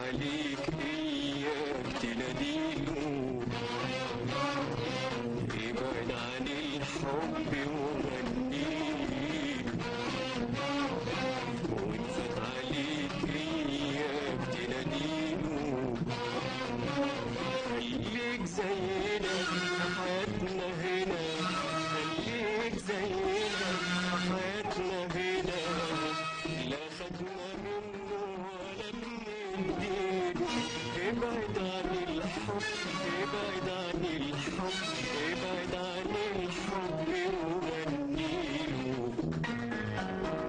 عليك اياك تناديله ابعد عن الحب وغنيله وانفت عليك اياك تناديله خليك زينا حياتنا هنا خليك زينا حياتنا هنا لا خدنا منه ولا بنديله ابعد عن الحب ابعد عن الحب ابعد عن الحب وغنيله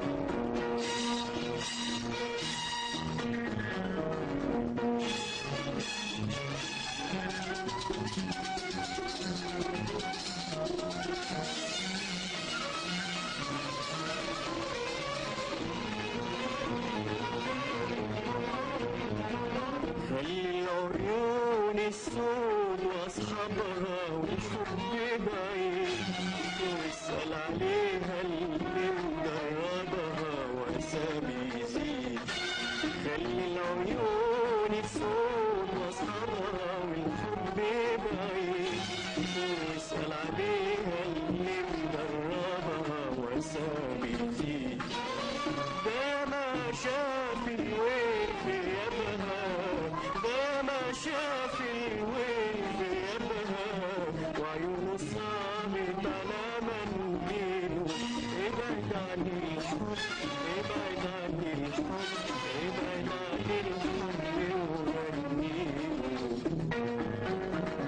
خلي العيون السود واصحابها والحب بعيد واسأل عليها اللي مجربها واسامي يزيد خلي العيون السود واصحابها والحب بعيد واسأل عليها اللي مجربها واسامي يزيد ده ما شاف الويل في يدها ده ما شاف الويل في يدها وعيونه صامت على منديله ابعد عن الحب ابعد عن الحب ابعد عن الحب وغنيله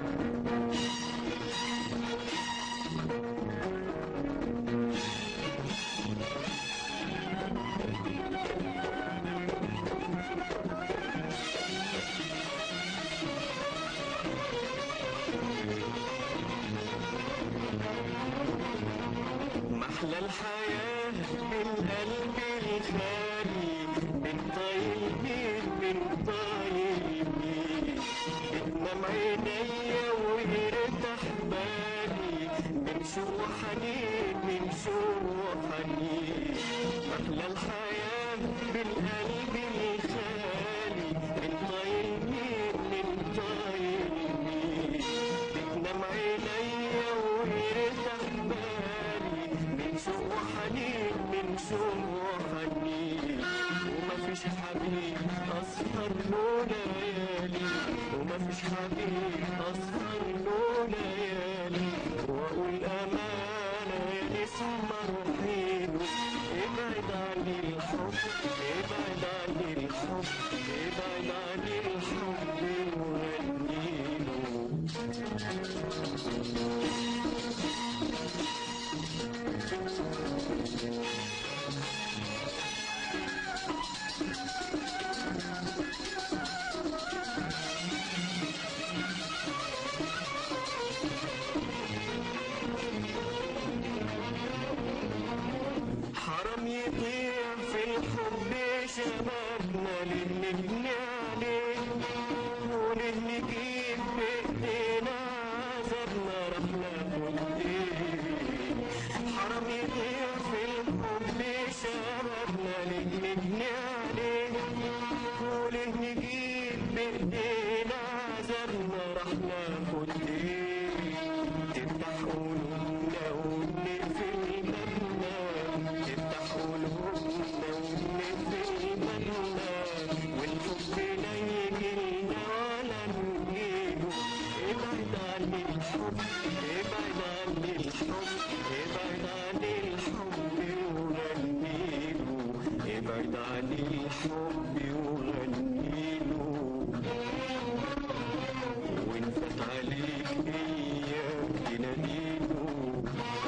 محلى الحياة بالقلب الخالي من طيبين من طيبين بتنام عينيا ويرتاح بالي من شو حنين من شو حنين محلى الحياة بالقلب الخالي من طيبين من طيبين بتنام عينيا ويرتاح بالي من شوق حنين من شوق حنين وما فيش حبيب أسهر له ليالي وما فيش حبيب أسهر له ليالي وأقول أمانة يا نسمة روحيله ابعد عن الحب ابعد عن الحب ابعد عن الحب وغنيله حرام يضيع في الحب شبابنا اللي نبني عليه وليه نجيب بايدينا عذابنا راح ناخد ايه حرام يضيع في الحب شبابنا اللي نبني عليه وليه نجيب بايدينا عذابنا راح ناخد ايه تفتح قلوبنا ونقفل بابنا تفتح قلوبنا ونقفل بابنا والحب لا يجيلنا ولا نجيله ابعد عن الحب ابعد عن الحب ابعد عن الحب وغنيله ابعد عن الحب وغنيله وانفت عليك اياك تناديله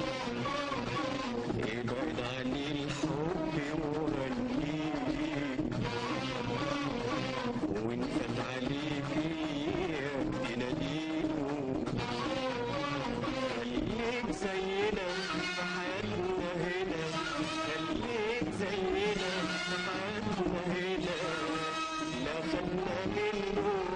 ابعد عن الحب وغنيله وانفت عليك اياك تناديله خليك زينا في حياتنا هنا خليك زينا في حياتنا هنا لا خدنا منه